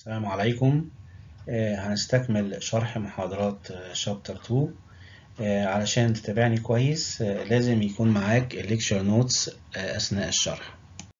السلام عليكم آه، هنستكمل شرح محاضرات شابتر 2 آه، علشان تتابعني كويس آه، لازم يكون معاك الليكشر نوتس أثناء الشرح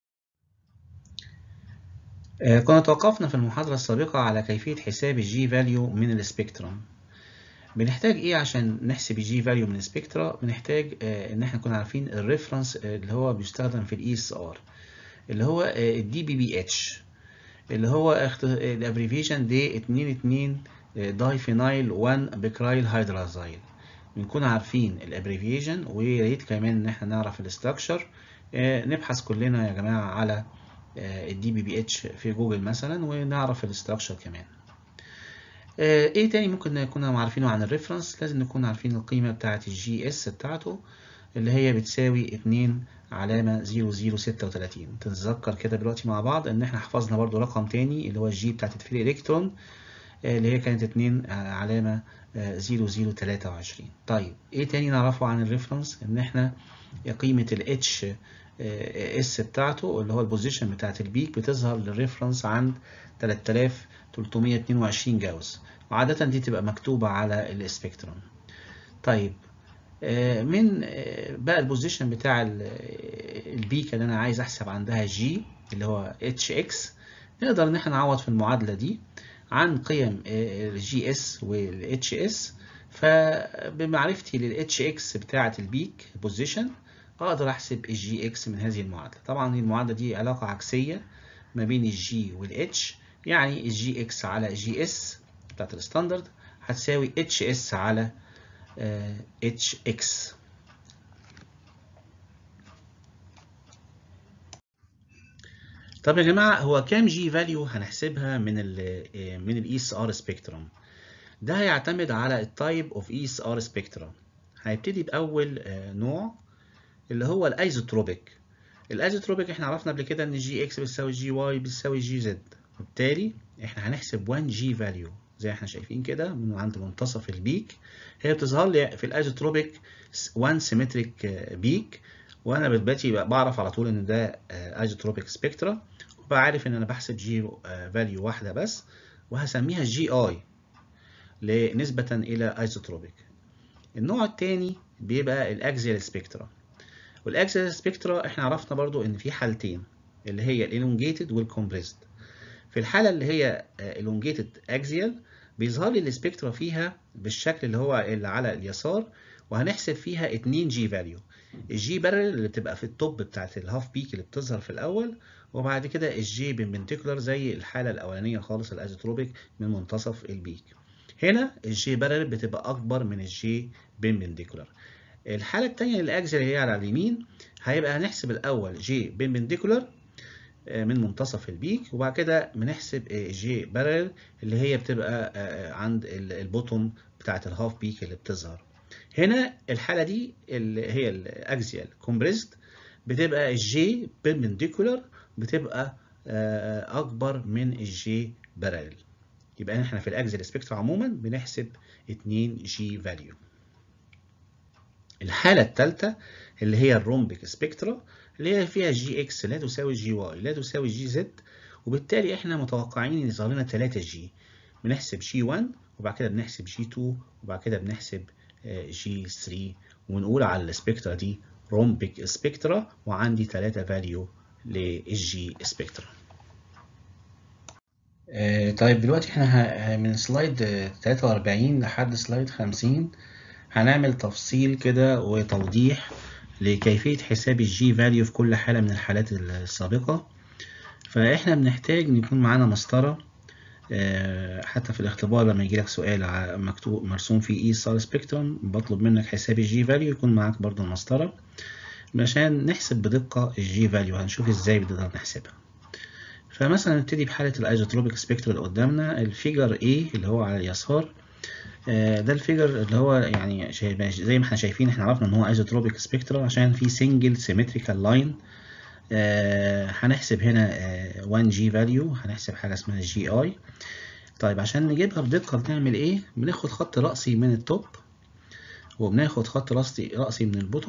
كنا توقفنا في المحاضرة السابقة على كيفية حساب الجي فاليو من السبيكترم بنحتاج ايه عشان نحسب الجي فاليو من السبيكترا بنحتاج ان احنا نكون عارفين الريفرنس اللي هو بيستخدم في الاي اس ار اللي هو الدي بي بي اتش اللي هو الابريفيشن دي 2 2 داي فينايل 1 بكرايل هيدرازايل بنكون عارفين الابريفيشن ويا ريت كمان ان احنا نعرف الاستراكشر نبحث كلنا يا جماعه على الدي بي بي اتش في جوجل مثلا ونعرف الاستراكشر كمان ايه تاني ممكن نكون عارفينه عن الريفرنس لازم نكون عارفين القيمه بتاعه الجي اس بتاعته اللي هي بتساوي 2 علامة 0036 تتذكر كده دلوقتي مع بعض ان احنا حفظنا برضو رقم تاني اللي هو الجي بتاعت الفري الكترون اللي هي كانت 2 علامة 0023 طيب ايه تاني نعرفه عن الريفرنس ان احنا قيمة الاتش اس بتاعته اللي هو البوزيشن بتاعت البيك بتظهر للريفرنس عند 3322 جاوس وعادة دي تبقى مكتوبة على السبيكترم طيب من بقى البوزيشن بتاع البيك اللي انا عايز احسب عندها جي اللي هو اتش اكس نقدر ان احنا نعوض في المعادله دي عن قيم الجي اس والاتش اس فبمعرفتي للاتش اكس بتاعه البيك بوزيشن اقدر احسب الجي اكس من هذه المعادله طبعا المعادله دي علاقه عكسيه ما بين الجي والاتش يعني الجي اكس على جي اس بتاعت الستاندرد هتساوي اتش اس على اتش اكس طب يا جماعه هو كام جي فاليو هنحسبها من ال من الاي اس ار سبيكترم ده هيعتمد على التايب اوف اي اس ار سبيكترم هيبتدي باول نوع اللي هو الايزوتروبيك الايزوتروبيك احنا عرفنا قبل كده ان جي اكس بتساوي جي واي بتساوي جي زد وبالتالي احنا هنحسب 1 جي فاليو زي ما احنا شايفين كده من عند منتصف البيك هي بتظهر لي في الايزوتروبيك 1 سيمتريك بيك وانا بتباتي بعرف على طول ان ده ايزوتروبيك سبيكترا وبعرف ان انا بحسب جي فاليو واحده بس وهسميها جي اي نسبه الى ايزوتروبيك النوع الثاني بيبقى الاكزيال سبيكترا والاكزيال سبيكترا احنا عرفنا برضو ان في حالتين اللي هي الالونجيتد والكومبريسد في الحاله اللي هي elongated اكزيال بيظهر لي السبيكترا فيها بالشكل اللي هو اللي على اليسار وهنحسب فيها 2 جي فاليو الجي بارل اللي بتبقى في التوب بتاعت الهاف بيك اللي بتظهر في الاول وبعد كده الجي بنتيكولار زي الحاله الاولانيه خالص الايزوتروبيك من منتصف البيك هنا الجي بارل بتبقى اكبر من الجي بنتيكولار الحاله الثانيه للاكزيال اللي هي على اليمين هيبقى هنحسب الاول جي بنتيكولار من منتصف البيك وبعد كده بنحسب جي بارل اللي هي بتبقى عند البوتوم بتاعت الهاف بيك اللي بتظهر هنا الحالة دي اللي هي الاكزيال كومبريسد بتبقى الجي بيربنديكولار بتبقى اكبر من الجي بارل يبقى احنا في الاكزيال سبيكترا عموما بنحسب 2 جي فاليو الحالة الثالثة اللي هي الرومبيك سبيكترا اللي هي فيها جي اكس لا تساوي جي واي لا تساوي جي زد وبالتالي احنا متوقعين ان يظهر لنا 3 جي بنحسب جي 1 وبعد كده بنحسب جي 2 وبعد كده بنحسب جي 3 ونقول على السبيكترا دي رومبيك سبيكترا وعندي 3 فاليو للجي سبيكترا طيب دلوقتي احنا من سلايد 43 لحد سلايد 50 هنعمل تفصيل كده وتوضيح لكيفية حساب الجي فاليو في كل حالة من الحالات السابقة فإحنا بنحتاج نكون معانا مسطرة حتى في الاختبار لما يجيلك سؤال مكتوب مرسوم فيه اي ستار سبيكترم بطلب منك حساب الجي فاليو يكون معاك برضو المسطرة عشان نحسب بدقة الجي فاليو هنشوف ازاي بنقدر نحسبها فمثلا نبتدي بحالة الايزوتروبيك سبيكتر اللي قدامنا الفيجر A اللي هو على اليسار ده الفيجر اللي هو يعني زي ما احنا شايفين احنا عرفنا ان هو ايزوتروبيك سبيكترا عشان في سنجل سيمتريكال لاين هنحسب هنا 1 جي فاليو هنحسب حاجه اسمها جي اي طيب عشان نجيبها بدقه بنعمل ايه بناخد خط رأسي من التوب وبناخد خط رأسي رأسي من البوتوم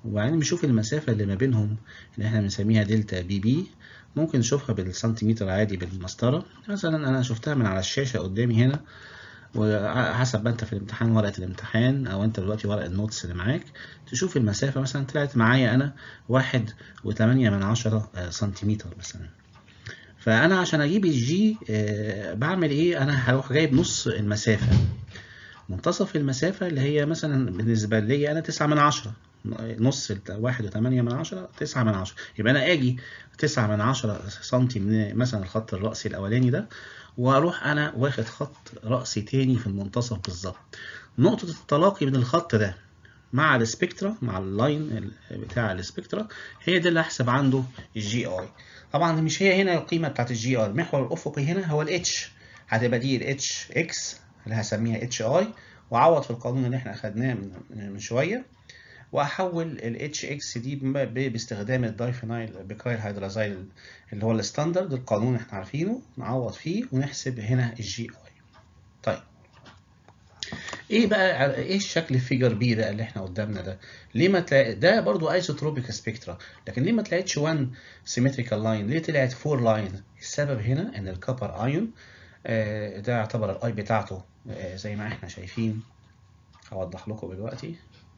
وبعدين بنشوف المسافة اللي ما بينهم اللي احنا بنسميها دلتا بي بي ممكن نشوفها بالسنتيمتر عادي بالمسطرة مثلا أنا شفتها من على الشاشة قدامي هنا وحسب ما انت في الامتحان ورقة الامتحان او انت دلوقتي ورق النوتس اللي معاك تشوف المسافة مثلا طلعت معايا انا واحد وتمانية من عشرة سنتيمتر مثلا فانا عشان اجيب الجي بعمل ايه انا هروح جايب نص المسافة منتصف المسافة اللي هي مثلا بالنسبة لي انا تسعة من عشرة نص واحد وثمانية من عشرة تسعة من عشرة يبقى أنا آجي تسعة من عشرة سنتي من مثلا الخط الرأسي الأولاني ده وأروح أنا واخد خط رأسي تاني في المنتصف بالظبط نقطة التلاقي من الخط ده مع السبكترا مع اللاين بتاع السبكترا هي دي اللي هحسب عنده الجي اي طبعا مش هي هنا القيمة بتاعت الجي اي المحور الأفقي هنا هو الاتش هتبقى دي الاتش اكس اللي هسميها اتش اي وأعوض في القانون اللي احنا أخدناه من شوية واحول ال HX دي باستخدام الدايفينايل بيكايل هيدرازايل اللي هو الستاندرد القانون احنا عارفينه نعوض فيه ونحسب هنا الجي اي طيب ايه بقى ايه الشكل الفيجر بي ده اللي احنا قدامنا ده ليه ما تلاقي ده برضو ايزوتروبيك سبيكترا لكن ليه ما طلعتش 1 سيمتريكال لاين ليه طلعت 4 لاين السبب هنا ان الكبر ايون آه ده يعتبر الاي بتاعته آه زي ما احنا شايفين هوضح لكم دلوقتي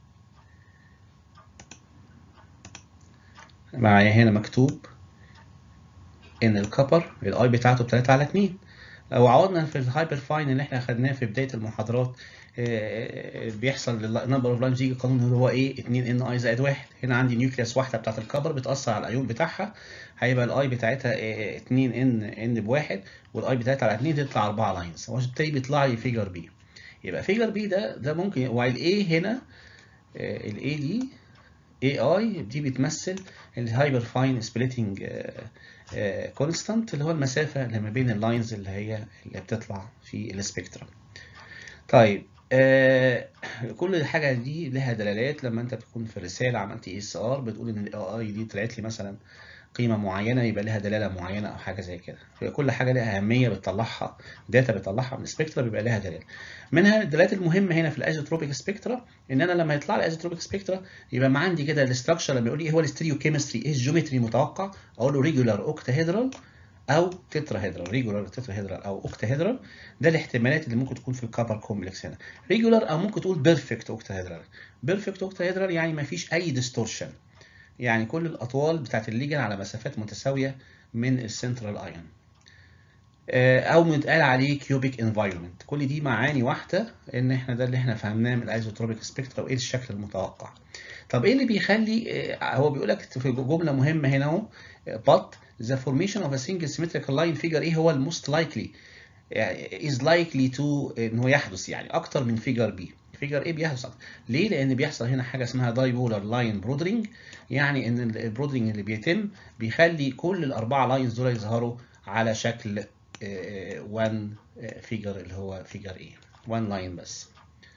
معايا هنا مكتوب ان الكبر الاي بتاعته ب 3 على 2 لو عوضنا في الهايبر فاين اللي احنا خدناه في بدايه المحاضرات بيحصل النمبر اوف لاينز يجي القانون اللي هو ايه 2 ان اي زائد 1 هنا عندي نيوكليوس واحده بتاعت الكبر بتاثر على الايون بتاعها هيبقى الاي بتاعتها 2 ان ان بواحد والاي بتاعتها على 2 تطلع 4 لاينز وبالتالي بيطلع لي فيجر بي يبقى فيجر بي ده ده ممكن والاي هنا الاي دي اي اي دي بتمثل الهايبر فاين سبليتنج كونستانت اللي هو المسافه اللي ما بين اللاينز اللي هي اللي بتطلع في السبيكترم طيب آه كل حاجه دي لها دلالات لما انت بتكون في الرساله عملت اي اس ار بتقول ان الاي اي دي طلعت لي مثلا قيمه معينه يبقى لها دلاله معينه او حاجه زي كده كل حاجه لها اهميه بتطلعها داتا بتطلعها من السبيكترا بيبقى لها دلاله منها الدلالات المهمه هنا في الايزوتروبيك سبيكترا ان انا لما يطلع لي ايزوتروبيك سبيكترا يبقى ما عندي كده الاستراكشر لما يقول لي ايه هو الستيريوكيمستري ايه الجيومتري المتوقع اقول له ريجولار اوكتاهيدرال او تتراهيدرال ريجولار تتراهيدرال او اوكتاهيدرال ده الاحتمالات اللي ممكن تكون في الكابر كومبلكس هنا ريجولار او ممكن تقول بيرفكت اوكتاهيدرال بيرفكت اوكتاهيدرال يعني ما فيش اي ديستورشن يعني كل الاطوال بتاعت الليجن على مسافات متساويه من السنترال ايون او متقال عليه كيوبيك انفايرمنت كل دي معاني واحده ان احنا ده اللي احنا فهمناه من الايزوتروبيك سبيكترا وايه الشكل المتوقع طب ايه اللي بيخلي هو بيقول لك في جمله مهمه هنا اهو but the formation of a single symmetrical line figure ايه هو الموست likely is likely to ان هو يحدث يعني اكتر من فيجر بي فيجر ايه بيحدث اكتر ليه لان بيحصل هنا حاجه اسمها دايبولار لاين برودرنج يعني ان البرودرنج اللي بيتم بيخلي كل الاربعه لاينز دول يظهروا على شكل 1 فيجر اللي هو فيجر ايه 1 لاين بس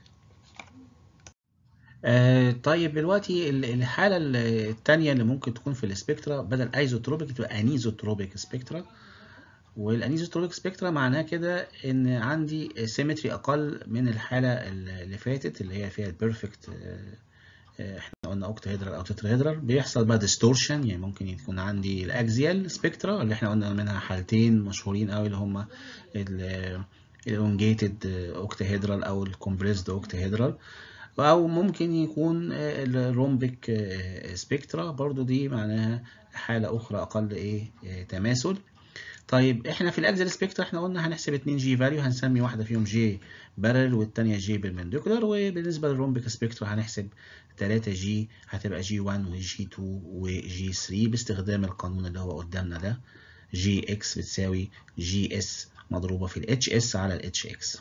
آه طيب دلوقتي الحالة الثانية اللي ممكن تكون في السبيكترا بدل ايزوتروبيك تبقى انيزوتروبيك سبيكترا والانيزوتروبيك سبيكترا معناها كده ان عندي سيمتري اقل من الحالة اللي فاتت اللي هي فيها البيرفكت احنا قلنا اوكتاهيدرال او تتراهيدرال بيحصل بقى ديستورشن يعني ممكن يكون عندي الاكزيال سبيكترا اللي احنا قلنا منها حالتين مشهورين قوي اللي هما الالونجيتد اوكتاهيدرال او الكومبريسد اوكتاهيدرال او ممكن يكون الرومبيك سبيكترا برضو دي معناها حالة اخرى اقل ايه تماثل طيب احنا في الاكزل سبيكترا احنا قلنا هنحسب 2 جي فاليو هنسمي واحده فيهم جي بارل والثانيه جي بالمنديكولار وبالنسبه للرومبيك سبيكترا هنحسب 3 جي هتبقى جي 1 وجي 2 وجي 3 باستخدام القانون اللي هو قدامنا ده جي اكس بتساوي جي اس مضروبه في الاتش اس على الاتش اكس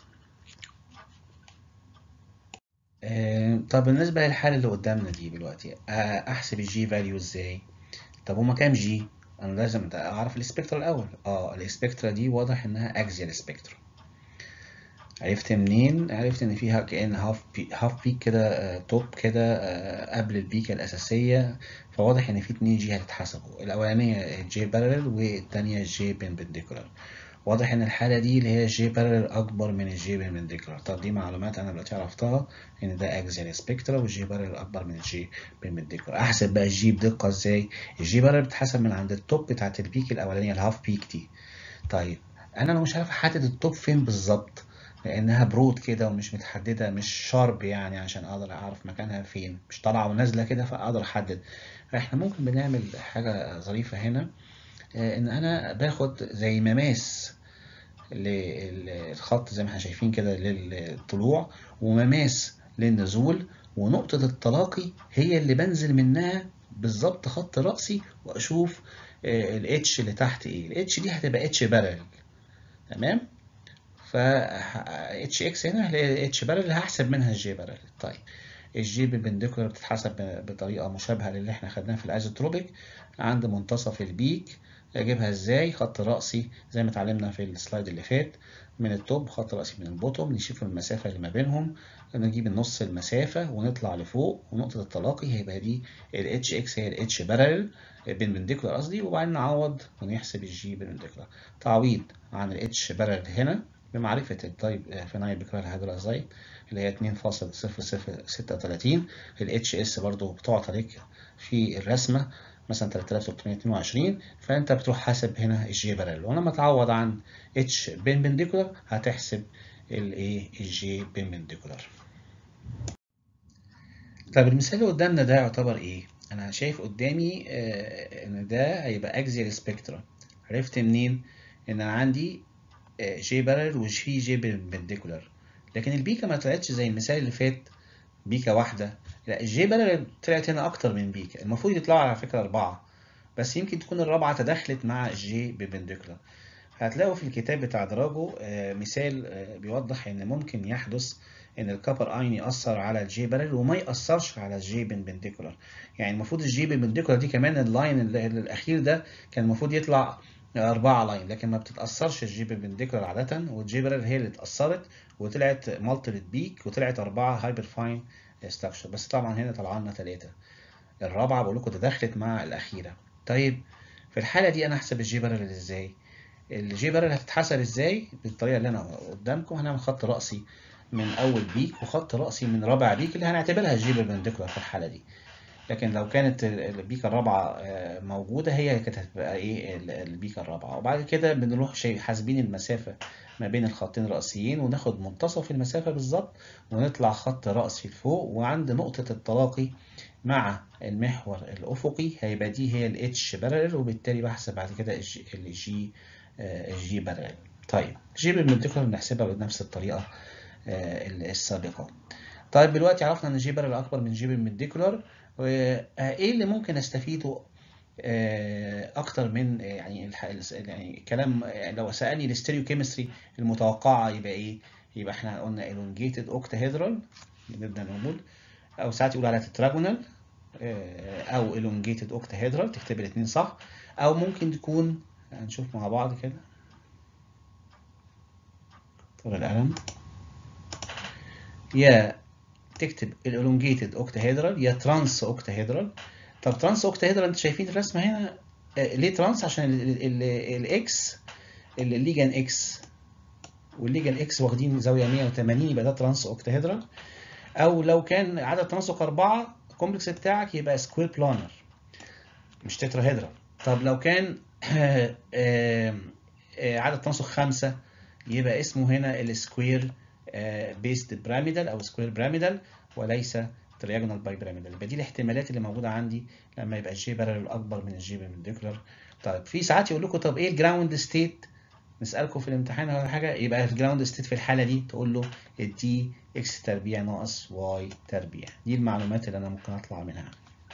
آه طب بالنسبه للحاله اللي قدامنا دي دلوقتي آه احسب الجي فاليو ازاي طب هما كام جي انا لازم اعرف السبيكترا الاول اه السبيكترا دي واضح انها اكزيال سبيكترا عرفت منين عرفت ان فيها كأن هاف بي هاف بيك كده آه توب كده آه قبل البيكه الاساسيه فواضح ان في 2 جي هتتحسبوا الاولانيه جي بارلل والثانيه جي بيربنديكولار واضح ان الحالة دي اللي هي الجي بارل اكبر من الجي بيربنديكولار طب دي معلومات انا دلوقتي عرفتها ان ده اكزيال سبيكترا والجي بارل اكبر من الجي بيربنديكولار احسب بقى الجي بدقة ازاي الجي بارل بتحسب من عند التوب بتاعت البيك الاولانية الهاف بيك دي طيب انا لو مش عارف احدد التوب فين بالظبط لانها برود كده ومش متحدده مش شارب يعني عشان اقدر اعرف مكانها فين مش طالعه ونازله كده فاقدر احدد فاحنا ممكن بنعمل حاجه ظريفه هنا ان انا باخد زي مماس للخط زي ما احنا شايفين كده للطلوع ومماس للنزول ونقطة التلاقي هي اللي بنزل منها بالظبط خط رأسي وأشوف الاتش اللي تحت ايه الاتش دي هتبقى اتش بارل تمام ف اتش اكس هنا هي اتش بارل اللي هحسب منها الجي بارل طيب الجي بالبنديكولار بتتحسب بطريقة مشابهة للي احنا خدناها في الايزوتروبيك عند منتصف البيك اجيبها ازاي خط رأسي زي ما اتعلمنا في السلايد اللي فات من التوب خط رأسي من البوتوم نشوف المسافة اللي ما بينهم نجيب النص المسافة ونطلع لفوق ونقطة التلاقي هيبقى دي ال HX هي ال H بارل بالبنديكولار قصدي وبعدين نعوض ونحسب الجي بالبنديكولار تعويض عن ال H بارل هنا بمعرفة التايب فينايل بيكرال هيدرازايد اللي هي 2.0036 ال HS برضو بتعطى لك في الرسمة مثلا 3322 فانت بتروح حاسب هنا الجي بارل ولما تعوض عن اتش بيربنديكولار هتحسب الايه الجي بيربنديكولار طب المثال اللي قدامنا ده يعتبر ايه انا شايف قدامي آه ان ده هيبقى اكزيال سبيكترا عرفت منين ان انا عندي آه جي بارل وفي جي بيربنديكولار لكن البيكا ما طلعتش زي المثال اللي فات بيكا واحده لا الجي بارل طلعت هنا اكتر من بيكا المفروض يطلعوا على فكره اربعه بس يمكن تكون الرابعه تداخلت مع الجي بيربنديكولار هتلاقوا في الكتاب بتاع دراجو آه مثال آه بيوضح ان ممكن يحدث ان الكابر اين ياثر على الجي بارل وما ياثرش على الجي بيربنديكولار يعني المفروض الجي بيربنديكولار دي كمان اللاين الاخير ده كان المفروض يطلع أربعة لاين لكن ما بتتأثرش الجي بيربنديكولار عادة والجي بارل هي اللي اتأثرت وطلعت مالتيبل بيك وطلعت أربعة هايبر فاين ستراكشر بس طبعا هنا طلع لنا ثلاثة الرابعة بقول لكم تدخلت مع الأخيرة طيب في الحالة دي أنا أحسب الجي بارل إزاي؟ الجي بارل هتتحسب إزاي؟ بالطريقة اللي أنا قدامكم هنعمل خط رأسي من أول بيك وخط رأسي من رابع بيك اللي هنعتبرها الجي بيربنديكولار في الحالة دي لكن لو كانت البيكة الرابعة موجودة هي كانت هتبقى ايه البيكة الرابعة وبعد كده بنروح حاسبين المسافة ما بين الخطين الرئيسيين وناخد منتصف المسافة بالظبط ونطلع خط رأسي لفوق وعند نقطة التلاقي مع المحور الأفقي هيبقى دي هي الاتش بارل وبالتالي بحسب بعد كده الجي الجي بارل طيب الجي بالمنطقة بنحسبها بنفس الطريقة السابقة طيب دلوقتي عرفنا ان الجي بارل اكبر من جي بالمنديكولار ايه اللي ممكن استفيده اكتر من يعني يعني كلام لو سالني الاستيريو كيمستري المتوقعه يبقى ايه يبقى احنا قلنا elongated octahedral نبدا نقول او ساعات يقول عليها تتراجونال او elongated octahedral تكتب الاثنين صح او ممكن تكون هنشوف مع بعض كده طول القلم يا تكتب الالونجيتد اوكتاهيدرال يا ترانس اوكتاهيدرال طب ترانس اوكتاهيدرال انتوا شايفين الرسمه هنا آه ليه ترانس عشان الاكس الليجان اكس والليجان اكس واخدين زاويه 180 يبقى ده ترانس اوكتاهيدرال او لو كان عدد تناسق أربعة الكومبلكس بتاعك يبقى سكوير بلانر مش تتراهيدرال طب لو كان آه آه عدد تناسق خمسة يبقى اسمه هنا السكوير بيست بيراميدال او سكوير بيراميدال وليس ترياجونال باي بيراميدال يبقى دي الاحتمالات اللي موجوده عندي لما يبقى الجي بارل اكبر من الجي بيربنديكولار طيب في ساعات يقول لكم طب ايه الجراوند ستيت نسالكم في الامتحان ولا حاجه يبقى الجراوند ستيت في الحاله دي تقول له الدي اكس تربيع ناقص واي تربيع دي المعلومات اللي انا ممكن اطلع منها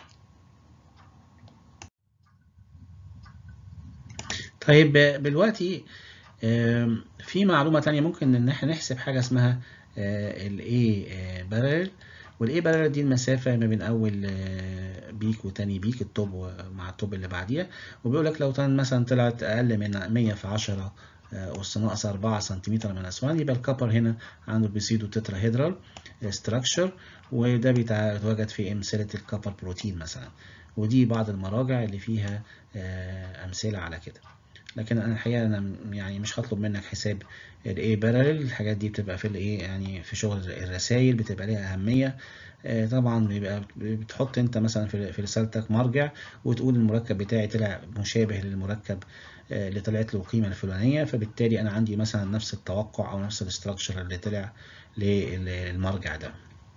طيب دلوقتي في معلومة تانية ممكن ان احنا نحسب حاجة اسمها الاي بارل والاي بارل دي المسافة ما بين اول بيك وتاني بيك التوب مع التوب اللي بعديها وبيقول لك لو مثلا طلعت اقل من 100 في 10 أس ناقص 4 سنتيمتر من أسوان يبقى الكبر هنا عنده بيسيدو تتراهيدرال ستراكشر وده بيتواجد في أمثلة الكبر بروتين مثلا ودي بعض المراجع اللي فيها أمثلة على كده لكن انا الحقيقه انا يعني مش هطلب منك حساب الايه بارلل الحاجات دي بتبقى في الايه يعني في شغل الرسائل بتبقى ليها اهميه طبعا بيبقى بتحط انت مثلا في رسالتك مرجع وتقول المركب بتاعي طلع مشابه للمركب اللي طلعت له القيمه الفلانيه فبالتالي انا عندي مثلا نفس التوقع او نفس الاستراكشر اللي طلع للمرجع ده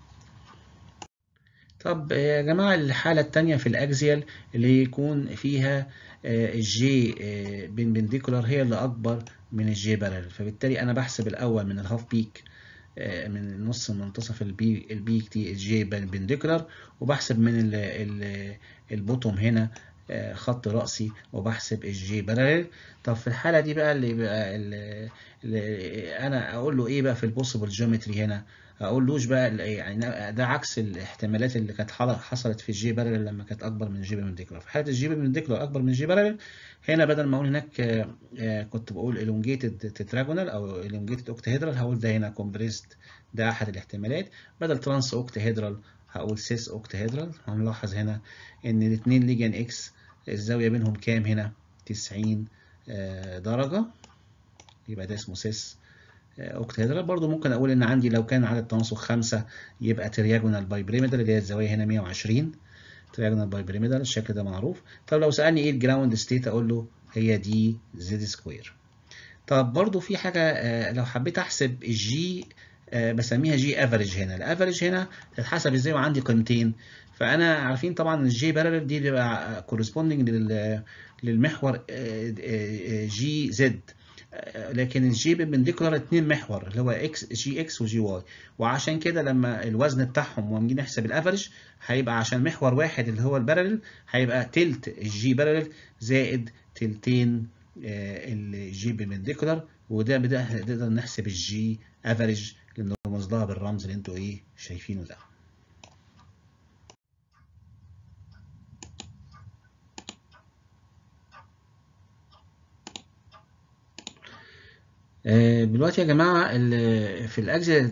طب يا جماعة الحالة التانية في الأكزيال اللي يكون فيها الجي بنديكولار هي اللي أكبر من الجي بارل فبالتالي أنا بحسب الأول من الهاف بيك من نص منتصف البي البيك دي الجي بنديكولار وبحسب من ال ال البوتوم هنا خط رأسي وبحسب الجي بارل طب في الحالة دي بقى اللي بقى اللي, اللي أنا أقول له إيه بقى في البوسيبل جيومتري هنا اقولوش بقى يعني ده عكس الاحتمالات اللي كانت حصلت في الجي بارل لما كانت اكبر من الجي بيربنديكولار في حاله الجي بيربنديكولار اكبر من الجي بارل هنا بدل ما اقول هناك كنت بقول elongated tetragonal او elongated octahedral هقول ده هنا compressed ده احد الاحتمالات بدل trans octahedral هقول cis octahedral هنلاحظ هنا ان الاثنين ليجن اكس الزاويه بينهم كام هنا 90 درجه يبقى ده اسمه cis اوكتاهيدرال برضو ممكن اقول ان عندي لو كان عدد تناسق خمسة يبقى ترياجونال باي بريميدال اللي هي الزاويه هنا 120 ترياجونال باي بريميدال الشكل ده معروف طب لو سالني ايه الجراوند ستيت اقول له هي دي زد سكوير طب برضو في حاجه لو حبيت احسب الجي بسميها جي افريج هنا الافريج هنا تتحسب ازاي وعندي قيمتين فانا عارفين طبعا الجي بارلل دي بيبقى كورسبوندنج للمحور جي زد لكن الجي بنديكولار اتنين محور اللي هو اكس جي اكس وجي واي وعشان كده لما الوزن بتاعهم ونيجي نحسب الافرج هيبقى عشان محور واحد اللي هو البارلل هيبقى تلت الجي بارلل زائد تلتين الجي بنديكولار وده بدا نقدر نحسب الجي افرج اللي نرمز لها بالرمز اللي انتوا ايه شايفينه ده دلوقتي يا جماعه في الاكزيال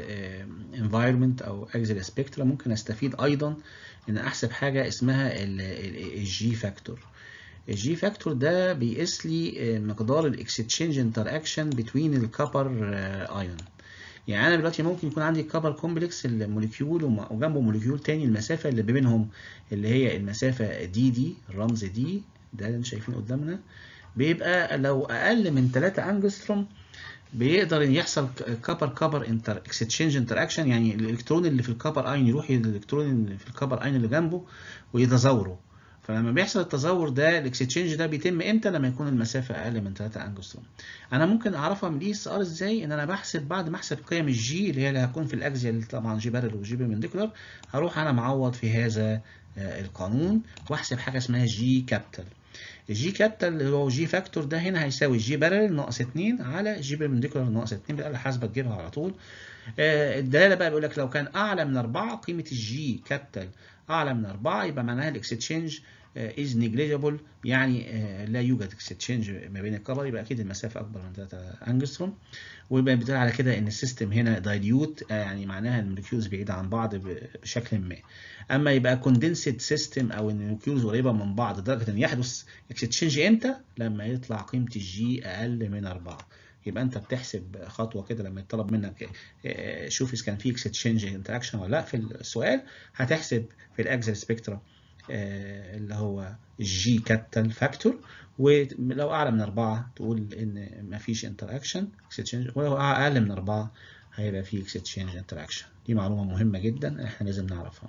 انفايرمنت او اكزيال سبيكترا ممكن استفيد ايضا ان احسب حاجه اسمها الجي فاكتور الجي فاكتور ده بيقيس لي مقدار الاكستشينج انتر اكشن بين الكبر ايون يعني انا دلوقتي ممكن يكون عندي كبر كومبلكس الموليكيول وجنبه موليكيول تاني المسافه اللي بينهم اللي هي المسافه دي دي الرمز دي ده اللي انتم شايفينه قدامنا بيبقى لو اقل من 3 انجستروم بيقدر يحصل كبر كبر انتر اكستشينج انتر اكشن يعني الالكترون اللي في الكبر اين يروح للالكترون اللي في الكبر اين اللي جنبه ويتزاوروا فلما بيحصل التزاور ده الاكستشينج ده بيتم امتى لما يكون المسافه اقل من 3 انجستروم انا ممكن اعرفها من الاي اس ار ازاي ان انا بحسب بعد ما احسب قيم الجي اللي هي اللي هتكون في الاكزيال طبعا جي بارل وجي بيربنديكولار هروح انا معوض في هذا القانون واحسب حاجه اسمها جي كابيتال الجي كابيتال اللي هو جي فاكتور ده هنا هيساوي جي بارل ناقص 2 على جي بيربنديكولار ناقص 2 بالآلة الحاسبة تجيبها على طول الدلالة بقى بيقول لك لو كان أعلى من 4 قيمة الجي كابيتال أعلى من 4 يبقى معناها الاكستشينج از نيجليجيبل يعني لا يوجد اكستشينج ما بين الكبر يبقى اكيد المسافه اكبر من 3 انجستروم ويبقى بيدل على كده ان السيستم هنا دايليوت يعني معناها الموليكيولز بعيده عن بعض بشكل ما اما يبقى كوندنسد سيستم او ان الموليكيولز قريبه من بعض لدرجه ان يحدث اكستشينج امتى لما يطلع قيمه الجي اقل من 4 يبقى انت بتحسب خطوه كده لما يطلب منك شوف اذا كان في اكستشينج انتراكشن ولا لا في السؤال هتحسب في الاكزل سبيكترا اللي هو الجي كابيتال فاكتور ولو اعلى من 4 تقول ان مفيش انتر اكشن اكستشينج ولو اقل من 4 هيبقى في اكستشينج انتر اكشن دي معلومه مهمه جدا احنا لازم نعرفها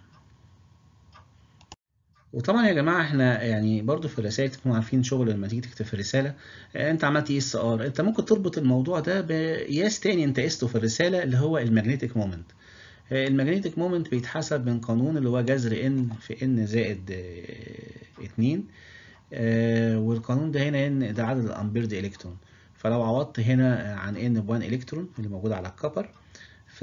وطبعا يا جماعه احنا يعني برضو في الرسائل تكونوا عارفين شغل لما تيجي تكتب في الرساله انت عملت اي اس ار انت ممكن تربط الموضوع ده بقياس تاني انت قسته في الرساله اللي هو المagnetic مومنت المagnetic مومنت بيتحسب من قانون اللي هو جذر ان في ان زائد 2 والقانون ده هنا ان ده عدد الامبيرد الكترون فلو عوضت هنا عن ان ب 1 الكترون اللي موجود على الكبر ف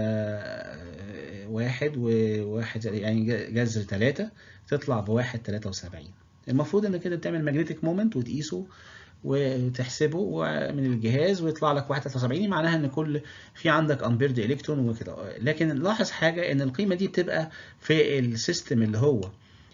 واحد وواحد يعني جذر 3 تطلع بواحد 73 المفروض ان كده بتعمل magnetic مومنت وتقيسه وتحسبه من الجهاز ويطلع لك 71 معناها ان كل في عندك امبيرد الكترون وكده لكن لاحظ حاجه ان القيمه دي بتبقى في السيستم اللي هو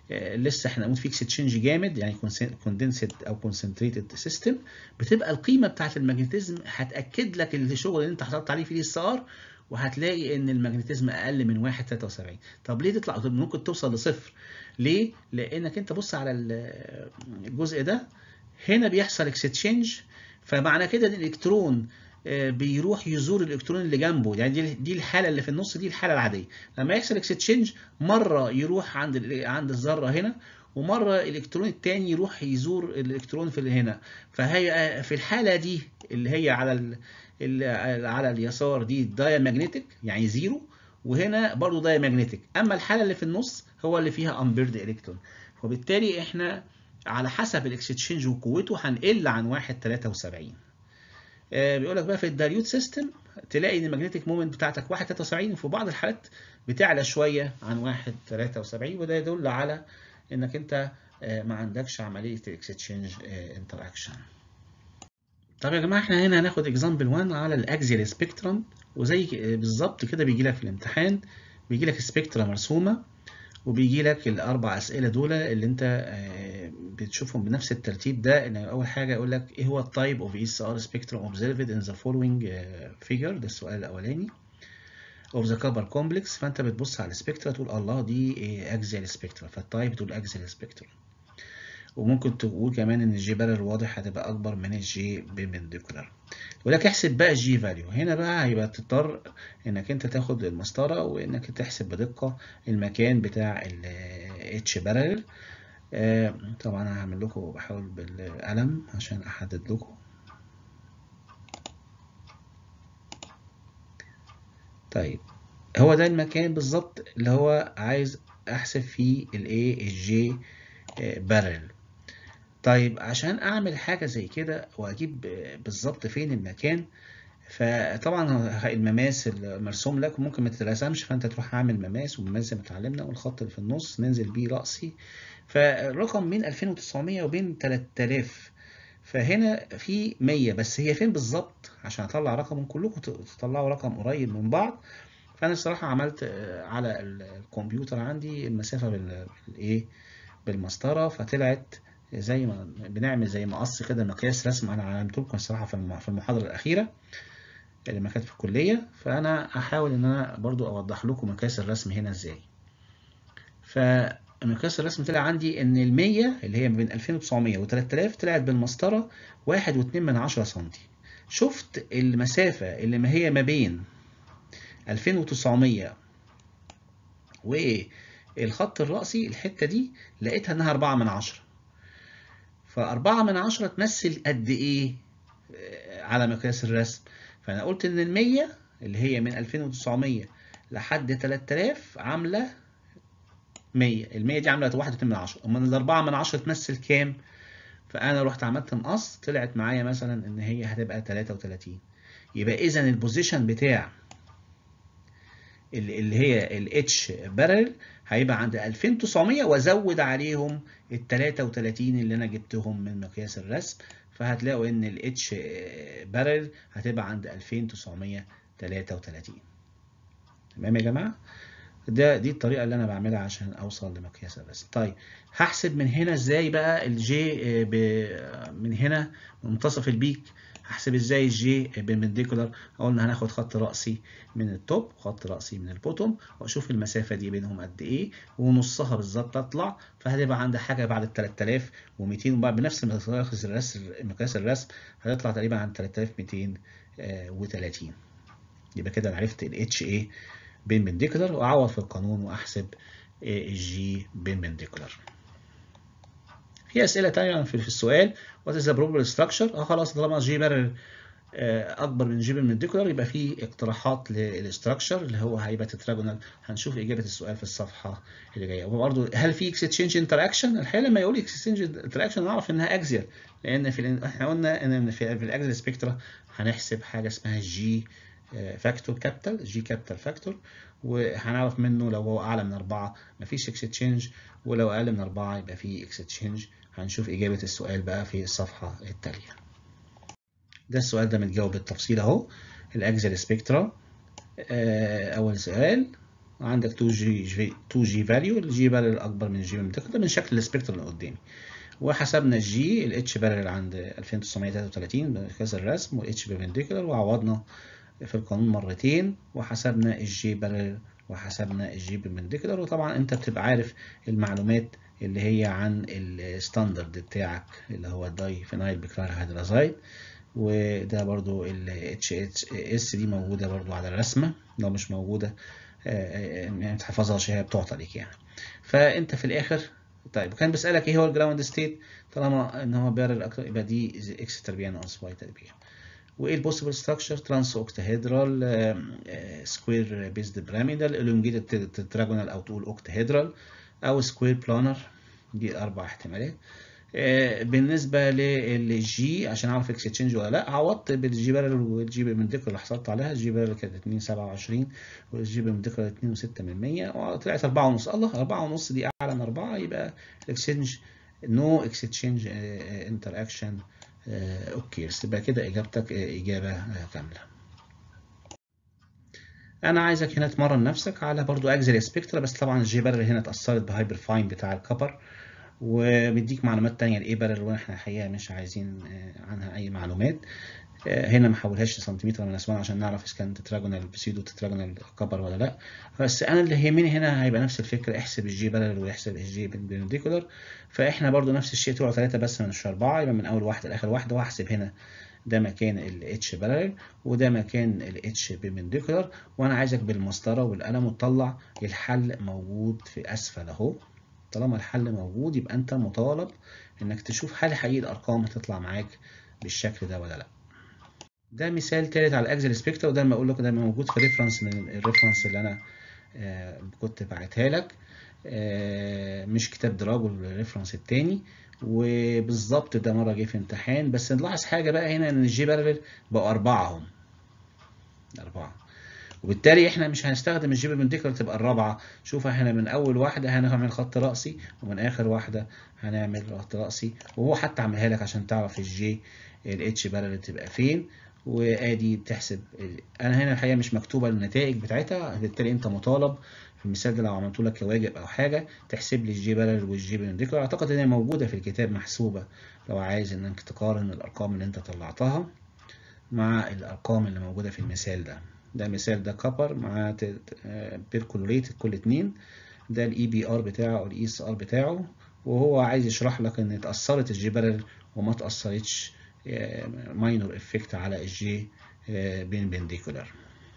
لسه احنا قلنا في اكستشينج جامد يعني كوندنسد او كونسنتريتد سيستم بتبقى القيمه بتاعت الماجنتيزم هتاكد لك الشغل اللي انت حطيت عليه في الاي اس ار وهتلاقي ان الماجنتيزم اقل من 1.73 طب ليه تطلع ممكن توصل لصفر ليه لانك انت بص على الجزء ده هنا بيحصل اكستشينج فمعنى كده ان الالكترون بيروح يزور الالكترون اللي جنبه يعني دي دي الحاله اللي في النص دي الحاله العاديه لما يحصل اكستشينج مره يروح عند عند الذره هنا ومره الالكترون الثاني يروح يزور الالكترون في هنا فهي في الحاله دي اللي هي على على اليسار دي دايمagnetic يعني زيرو وهنا برضو دايمagnetic اما الحاله اللي في النص هو اللي فيها امبيرد الكترون وبالتالي احنا على حسب الاكستشينج وقوته هنقل عن 1.73 آه بيقول لك بقى في الدايليوت سيستم تلاقي ان المagnetic مومنت بتاعتك 1.73 وفي بعض الحالات بتعلى شويه عن 1.73 وده يدل على انك انت آه ما عندكش عمليه الاكستشينج انتراكشن طب يا جماعه احنا هنا هناخد اكزامبل 1 على الاكزيال سبيكترم وزي بالظبط كده بيجي لك في الامتحان بيجي لك سبيكترا مرسومه وبيجي لك الاربع اسئله دول اللي انت بتشوفهم بنفس الترتيب ده ان اول حاجه يقول لك ايه هو التايب اوف اي اس ار سبيكترم اوبزرفد ان ذا فولوينج فيجر ده السؤال الاولاني اوف ذا كابر كومبلكس فانت بتبص على السبيكترا تقول الله دي اكزيال سبيكترا فالتايب تقول اكزيال سبيكترم وممكن تقول كمان ان الجي بارل واضح هتبقى اكبر من الجي بيربنديكولار يقول لك احسب بقى الجي فاليو هنا بقى هيبقى تضطر انك انت تاخد المسطره وانك تحسب بدقه المكان بتاع الاتش بارل آه طبعا هعمل لكم بحاول بالقلم عشان احدد لكم طيب هو ده المكان بالظبط اللي هو عايز احسب فيه الايه الجي بارل طيب عشان اعمل حاجة زي كده واجيب بالظبط فين المكان فطبعا المماس المرسوم لك ممكن ما تترسمش فانت تروح عامل مماس ومماس زي ما اتعلمنا والخط اللي في النص ننزل بيه رأسي فالرقم بين 2900 وبين 3000 فهنا في 100 بس هي فين بالظبط عشان اطلع رقم كلكم تطلعوا رقم قريب من بعض فانا الصراحة عملت على الكمبيوتر عندي المسافة بالايه بالمسطرة فطلعت زي ما بنعمل زي مقص كده مقياس رسم انا علمته لكم الصراحه في المحاضره الاخيره لما كانت في الكليه فانا هحاول ان انا برضو اوضح لكم مقياس الرسم هنا ازاي فمقياس الرسم طلع عندي ان ال 100 اللي هي ما بين 2900 و 3000 طلعت بالمسطره 1.2 من 10 سم شفت المسافه اللي ما هي ما بين 2900 والخط الرأسي الحته دي لقيتها انها 4 من 10 فأربعة من عشرة تمثل قد إيه على مقياس الرسم فأنا قلت إن المية اللي هي من 2900 لحد 3000 عاملة 100 المية دي عاملة واحد واتنين من عشرة أما الأربعة من عشرة تمثل كام؟ فأنا رحت عملت مقص طلعت معايا مثلا إن هي هتبقى 33 يبقى إذا البوزيشن بتاع اللي هي الاتش بارل هيبقى عند 2900 وازود عليهم ال 33 اللي انا جبتهم من مقياس الرسم فهتلاقوا ان الاتش بارل هتبقى عند 2933 تمام يا جماعه ده دي الطريقه اللي انا بعملها عشان اوصل لمقياس الرسم طيب هحسب من هنا ازاي بقى الجي من هنا من منتصف البيك هحسب ازاي الجي بيربنديكولار قلنا هناخد خط رأسي من التوب وخط رأسي من البوتوم واشوف المسافة دي بينهم قد ايه ونصها بالظبط اطلع فهتبقى عندي حاجة بعد ال 3200 وبعد بنفس مقياس الرسم مقياس الرسم هتطلع تقريبا عند 3230 يبقى كده عرفت الاتش ايه بيربنديكولار واعوض في القانون واحسب الجي بيربنديكولار في اسئله تانية في السؤال وات از ذا بروبابل ستراكشر اه خلاص طالما جي بارل اكبر من جي بيربنديكولار يبقى في اقتراحات للاستراكشر اللي هو هيبقى تتراجونال هنشوف اجابه السؤال في الصفحه اللي جايه وبرده هل في اكستشينج انتراكشن الحقيقه لما يقول اكستشينج انتراكشن نعرف انها اكزيال لان في احنا قلنا ان في, في الاكزيال سبيكترا هنحسب حاجه اسمها جي فاكتور كابيتال جي كابيتال فاكتور وهنعرف منه لو هو اعلى من 4 مفيش اكستشينج ولو اقل من 4 يبقى في اكستشينج هنشوف إجابة السؤال بقى في الصفحة التالية ده السؤال ده متجاوب بالتفصيل أهو الأكزل سبيكترا أول سؤال عندك 2 جي 2 جي فاليو الجي بارل اكبر من الجي بيربنديكولار ده من شكل السبيكترم اللي قدامي وحسبنا الجي الاتش بارل عند 2933 بكذا الرسم والاتش بيربنديكولار وعوضنا في القانون مرتين وحسبنا الجي بارل وحسبنا الجي بيربنديكولار وطبعا انت بتبقى عارف المعلومات اللي هي عن الستاندرد بتاعك اللي هو الداي فينايل بيكلار هيدرازايد وده برضو ال HHS دي موجودة برضو على الرسمة لو مش موجودة يعني تحفظها عشان هي بتعطى ليك يعني فانت في الاخر طيب وكان بيسألك ايه هو الجراوند ستيت طالما ان هو بارل اكتر يبقى دي اكس تربيع ناقص واي تربيع وايه البوسيبل ستراكشر ترانس اوكتاهيدرال سكوير بيزد بيراميدال الونجيتد تتراجونال او تقول اوكتاهيدرال او سكوير بلانر دي اربع احتمالات بالنسبه للجي عشان اعرف اكس تشينج ولا لا عوضت بالجي بارل والجي بيربنديكولار اللي حصلت عليها الجي بارل كانت 227 والجي بيربنديكولار 2.6 من 100 وطلعت 4 ونص الله 4 ونص دي اعلى من 4 يبقى الاكسشينج نو اكسشينج انتر اكشن اوكي يبقى كده اجابتك اجابه كامله انا عايزك هنا تمرن نفسك على برضو اكزيلي سبيكترا بس طبعا الجي بارل هنا اتاثرت بهايبر فاين بتاع الكبر ومديك معلومات تانية الايه بارل واحنا الحقيقه مش عايزين عنها اي معلومات هنا ما حولهاش لسنتيمتر من اسوان عشان نعرف اذا كان تتراجونال بسيدو تتراجونال كبر ولا لا بس انا اللي يهمني هنا هيبقى نفس الفكره احسب الجي بارل ويحسب الجي بيربنديكولار فاحنا برضو نفس الشيء طلعوا ثلاثه بس مش اربعه يبقى من اول واحده لاخر واحده واحسب هنا ده مكان ال H بارل وده مكان ال H بيربنديكولار وانا عايزك بالمسطره والقلم وتطلع الحل موجود في اسفل اهو طالما الحل موجود يبقى انت مطالب انك تشوف هل حقيقي الارقام هتطلع معاك بالشكل ده ولا لا ده مثال تالت على الاكزل سبيكتر وده ما اقول لكم ده موجود في ريفرنس من الريفرنس اللي انا آه كنت باعتها لك آه مش كتاب دراجو الريفرنس التاني وبالظبط ده مره جه في امتحان بس نلاحظ حاجه بقى هنا ان الجي بارلل بقوا اربعه هم اربعه وبالتالي احنا مش هنستخدم الجي بيربنديكولار تبقى الرابعه شوف احنا من اول واحده هنعمل خط راسي ومن اخر واحده هنعمل خط راسي وهو حتى عملها لك عشان تعرف الجي الاتش بارلل تبقى فين وادي بتحسب انا هنا الحقيقه مش مكتوبه النتائج بتاعتها بالتالي انت مطالب في المثال ده لو عملته لك كواجب او حاجه تحسب لي الجي بارل والجي بيربنديكولار اعتقد ان هي موجوده في الكتاب محسوبه لو عايز انك تقارن الارقام اللي انت طلعتها مع الارقام اللي موجوده في المثال ده ده مثال ده كبر مع بيركولوريت كل اتنين ده الاي بي ار بتاعه او الاي اس ار بتاعه وهو عايز يشرح لك ان اتاثرت الجي بارل وما اتاثرتش ماينور افكت على الجي بيربنديكولار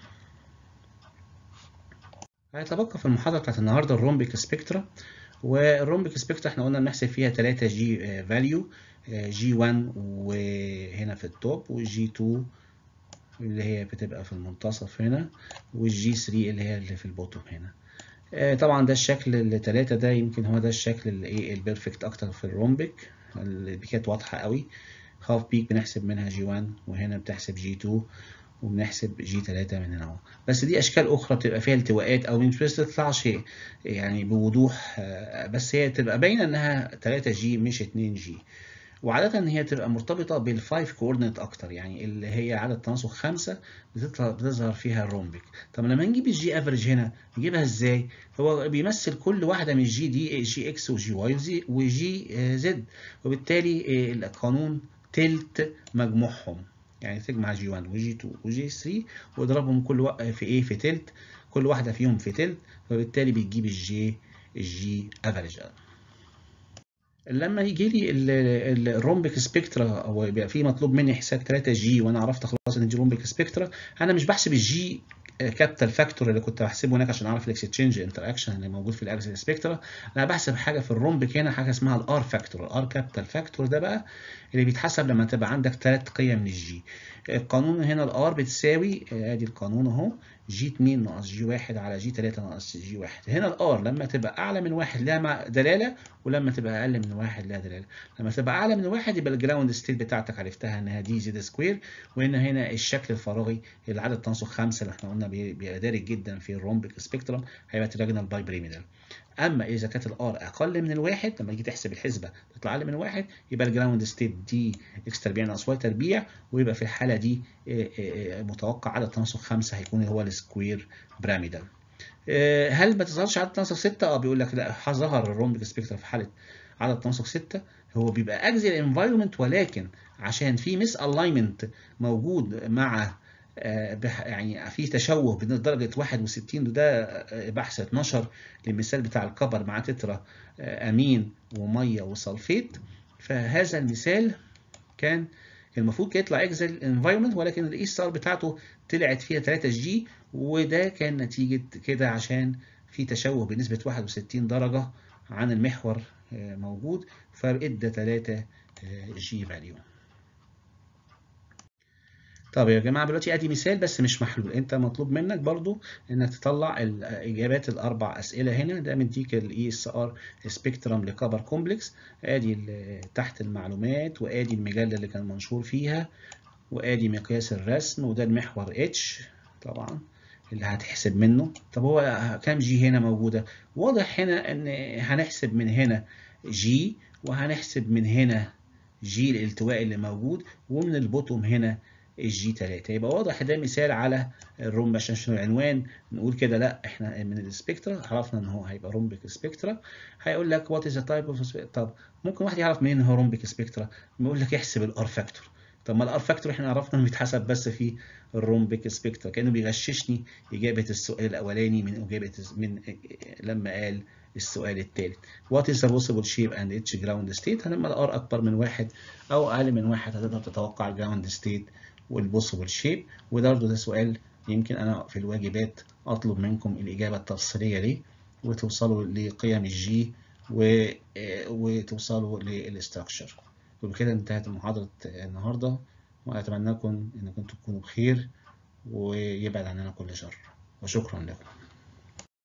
هيتبقى في المحاضره بتاعت النهارده الرومبيك سبيكترا والرومبيك سبيكترا احنا قلنا بنحسب فيها 3 جي فاليو جي 1 وهنا في التوب وجي 2 اللي هي بتبقى في المنتصف هنا والجي 3 اللي هي اللي في البوتوم هنا طبعا ده الشكل الثلاثة ده يمكن هو ده الشكل الايه البيرفكت اكتر في الرومبيك البيكات واضحة قوي هاف بيك بنحسب منها جي 1 وهنا بتحسب جي 2 وبنحسب جي 3 من هنا اهو بس دي اشكال اخرى بتبقى فيها التواءات او مش بتطلعش يعني بوضوح بس هي تبقى باينه انها 3 جي مش 2 جي وعادة هي تبقى مرتبطة بالفايف كوردينيت أكتر يعني اللي هي عدد تناسق خمسة بتطلع بتظهر فيها الرومبيك طب لما نجيب الجي افريج هنا نجيبها ازاي؟ هو بيمثل كل واحدة من الجي دي جي اكس وجي واي وجي, وجي زد وبالتالي القانون تلت مجموعهم يعني تجمع جي 1 وجي 2 وجي 3 واضربهم كل في ايه في تلت كل واحدة فيهم في تلت وبالتالي بتجيب الجي الجي افريج لما يجي لي الرومبيك سبيكترا او يبقى في مطلوب مني حساب 3 جي وانا عرفت خلاص ان دي رومبيك سبيكترا انا مش بحسب الجي كابيتال فاكتور اللي كنت بحسبه هناك عشان اعرف الاكستشينج انتر اكشن اللي موجود في الاكسل سبيكترا انا بحسب حاجه في الرومبيك هنا حاجه اسمها الار فاكتور الار كابيتال فاكتور ده بقى اللي بيتحسب لما تبقى عندك ثلاث قيم من الجي القانون هنا الار بتساوي ادي القانون اهو جي 2 ناقص جي 1 على جي 3 ناقص جي 1 هنا الار لما تبقى اعلى من واحد لها دلاله ولما تبقى اقل من واحد لها دلاله لما تبقى اعلى من واحد يبقى الجراوند ستيت بتاعتك عرفتها انها دي زد سكوير وان هنا الشكل الفراغي اللي عدد تناسق خمسه اللي احنا قلنا بيبقى دارج جدا في الرومبيك سبيكترم هيبقى تراجنال باي بريميدال اما اذا كانت الار اقل من الواحد لما تيجي تحسب الحسبه تطلع اقل من واحد يبقى الجراوند ستيت دي اكس تربيع ناقص واي تربيع ويبقى في الحاله دي متوقع عدد تناسق خمسه هيكون هو السكوير بيراميدال هل ما تظهرش عدد تناسق 6 اه بيقول لك لا ظهر الرومبيك سبيكترا في حاله عدد تناسق 6 هو بيبقى اكزيال انفايرمنت ولكن عشان في مس الاينمنت موجود مع يعني في تشوه بين درجة 61 وده بحث 12 للمثال بتاع الكبر مع تترا امين وميه وصلفيت فهذا المثال كان المفروض يطلع اكزل انفايرمنت ولكن الاي ستار بتاعته طلعت فيها 3 جي وده كان نتيجة كده عشان في تشوه بنسبة 61 درجة عن المحور موجود فادى 3 جي فاليو طب يا جماعه دلوقتي ادي مثال بس مش محلول انت مطلوب منك برضو انك تطلع الاجابات الاربع اسئله هنا ده مديك الاي اس ار سبيكترم لكبر كومبلكس ادي تحت المعلومات وادي المجله اللي كان منشور فيها وادي مقياس الرسم وده المحور اتش طبعا اللي هتحسب منه طب هو كام جي هنا موجوده واضح هنا ان هنحسب من هنا جي وهنحسب من هنا جي الالتواء اللي موجود ومن البوتوم هنا الجي 3 يبقى واضح ده مثال على الرومب عشان شنو العنوان نقول كده لا احنا من السبيكترا عرفنا ان هو هيبقى رومبيك سبيكترا هيقول لك وات از ذا تايب اوف طب ممكن واحد يعرف منين هو رومبيك سبيكترا يقول لك احسب الار فاكتور طب ما الار فاكتور احنا عرفنا انه بيتحسب بس في الرومبيك سبيكترا كانه بيغششني اجابه السؤال الاولاني من اجابه من لما قال السؤال الثالث What is the possible shape and its ground state لما الار اكبر من واحد او اقل من واحد هتقدر تتوقع الجراوند ستيت والبوسيبل شيب وده برضه ده سؤال يمكن انا في الواجبات اطلب منكم الاجابه التفصيليه ليه وتوصلوا لقيم الجي و... وتوصلوا للاستراكشر وبكده انتهت محاضره النهارده واتمنى لكم انكم تكونوا بخير ويبعد عننا كل شر وشكرا لكم